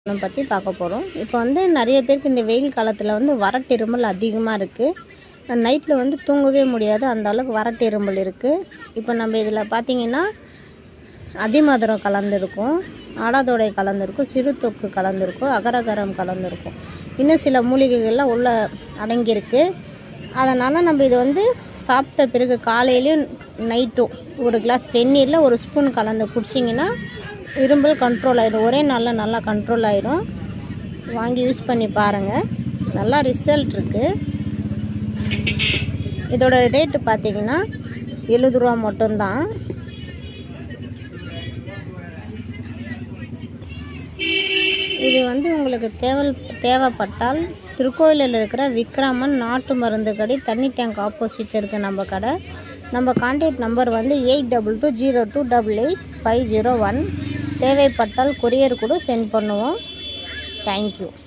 நம்ம பற்றி பார்க்க போகிறோம் இப்போ வந்து நிறைய பேருக்கு இந்த வெயில் காலத்தில் வந்து வறட்டு இருமல் அதிகமாக இருக்குது நைட்டில் வந்து தூங்கவே முடியாது அந்த அளவுக்கு வறட்டு இருமல் இருக்குது இப்போ நம்ம இதில் பார்த்தீங்கன்னா அதிமதுரம் கலந்துருக்கும் ஆடாதோடை கலந்துருக்கும் சிறு தொக்கு கலந்துருக்கும் அகரகரம் கலந்துருக்கும் இன்னும் சில மூலிகைகள்லாம் உள்ள அடங்கியிருக்கு அதனால் நம்ம இது வந்து சாப்பிட்ட பிறகு காலையிலையும் நைட்டும் ஒரு கிளாஸ் வெந்நீரில் ஒரு ஸ்பூன் கலந்து குடிச்சிங்கன்னா இரும்பல் கண்ட்ரோல் ஆகிடும் ஒரே நாளில் நல்லா கண்ட்ரோல் ஆகிடும் வாங்கி யூஸ் பண்ணி பாருங்கள் நல்லா ரிசல்ட் இருக்குது இதோட ரேட்டு பார்த்தீங்கன்னா எழுபது ரூபா மட்டும்தான் இது வந்து உங்களுக்கு தேவை தேவைப்பட்டால் திருக்கோயிலில் இருக்கிற விக்ரமன் நாட்டு மருந்து கடை தண்ணி டேங்க் ஆப்போசிட் இருக்குது நம்ம கடை நம்ம கான்டாக்ட் நம்பர் வந்து eight double two zero two double eight five zero one தேவைப்பட்டால் கொரியர் கூட சென்ட் பண்ணுவோம் தேங்க்யூ